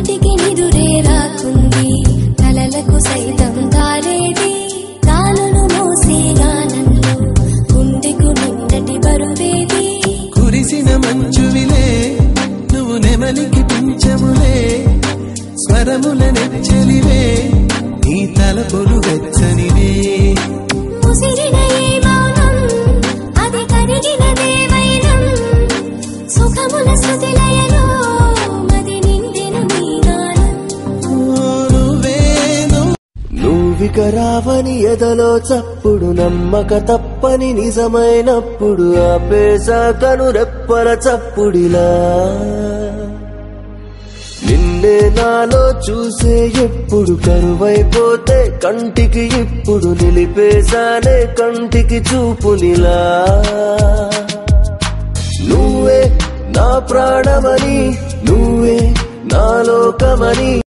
నోటికి నిదురే రాకుంది కలలకు సైతం కాలేది కాలును మోసే గానంలో గుండెకు నిన్నటి బరువేది కురిసిన మంచువిలే నువ్వు నెమలికి పించములే స్వరముల నెచ్చలివే నీ తలపులు వెచ్చనివే ముసిరిన ఈ మౌనం అది కరిగిన దేవైనం సుఖముల శృతిలయలో మది నిండెను నీ గానం ఓ నువ్వే నువ్వు నువ్విక రావని ఎదలో చప్పుడు నమ్మక తప్పని నిజమైనప్పుడు ఆపేశాకను రెప్పల చప్పుడిలా నిన్నే నాలో చూసే ఎప్పుడు కరువైపోతే కంటికి ఇప్పుడు నిలిపేశానే కంటికి చూపునిలా నువ్వే నా ప్రాణమని నువ్వే నా లోకమని